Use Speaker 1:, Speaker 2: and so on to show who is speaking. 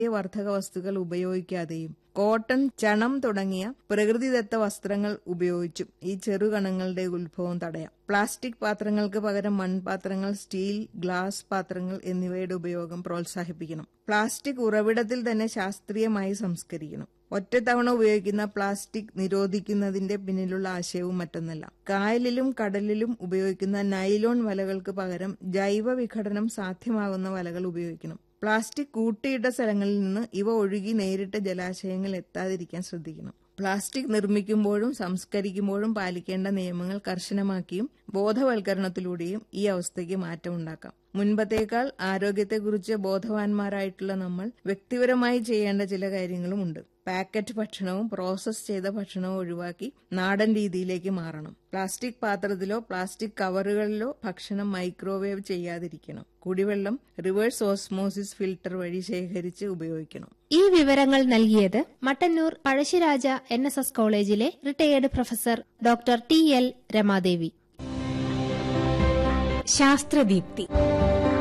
Speaker 1: വർദ്ധക വസ്തുക്കൾ ഉപയോഗിക്കാതെയും കോട്ടൺ ചണം തുടങ്ങിയ പ്രകൃതിദത്ത വസ്ത്രങ്ങൾ ഉപയോഗിച്ചും ഈ ചെറുകണങ്ങളുടെ ഉത്ഭവം തടയാം പ്ലാസ്റ്റിക് പാത്രങ്ങൾക്ക് പകരം മൺപാത്രങ്ങൾ സ്റ്റീൽ ഗ്ലാസ് പാത്രങ്ങൾ എന്നിവയുടെ ഉപയോഗം പ്രോത്സാഹിപ്പിക്കണം പ്ലാസ്റ്റിക് ഉറവിടത്തിൽ തന്നെ ശാസ്ത്രീയമായി സംസ്കരിക്കണം ഒറ്റത്തവണ ഉപയോഗിക്കുന്ന പ്ലാസ്റ്റിക് നിരോധിക്കുന്നതിന്റെ പിന്നിലുള്ള ആശയവും മറ്റൊന്നല്ല കായലിലും കടലിലും ഉപയോഗിക്കുന്ന നൈലോൺ വലകൾക്ക് പകരം ജൈവ വിഘടനം സാധ്യമാകുന്ന വലകൾ ഉപയോഗിക്കണം പ്ലാസ്റ്റിക് കൂട്ടിയിട്ട സ്ഥലങ്ങളിൽ നിന്ന് ഇവ ഒഴുകി നേരിട്ട് ജലാശയങ്ങൾ എത്താതിരിക്കാൻ ശ്രദ്ധിക്കണം പ്ലാസ്റ്റിക് നിർമ്മിക്കുമ്പോഴും സംസ്കരിക്കുമ്പോഴും പാലിക്കേണ്ട നിയമങ്ങൾ കർശനമാക്കിയും ബോധവൽക്കരണത്തിലൂടെയും ഈ അവസ്ഥയ്ക്ക് മാറ്റമുണ്ടാക്കാം മുൻപത്തേക്കാൾ ആരോഗ്യത്തെക്കുറിച്ച് ബോധവാന്മാരായിട്ടുള്ള നമ്മൾ വ്യക്തിപരമായി ചെയ്യേണ്ട ചില കാര്യങ്ങളുമുണ്ട് പാക്കറ്റ് ഭക്ഷണവും പ്രോസസ് ചെയ്ത ഭക്ഷണവും ഒഴിവാക്കി നാടൻ രീതിയിലേക്ക് മാറണം പ്ലാസ്റ്റിക് പാത്രത്തിലോ പ്ലാസ്റ്റിക് കവറുകളിലോ ഭക്ഷണം മൈക്രോവേവ് ചെയ്യാതിരിക്കണം കുടിവെള്ളം റിവേഴ്സ് ഓസ്മോസിസ് ഫിൽട്ടർ വഴി ശേഖരിച്ച് ഉപയോഗിക്കണം
Speaker 2: ഈ വിവരങ്ങൾ നൽകിയത് Mattannur Pazhassiraja N S S കോളേജിലെ retired professor doctor T L Ramadevi
Speaker 3: ശാസ്ത്രദീപ്തി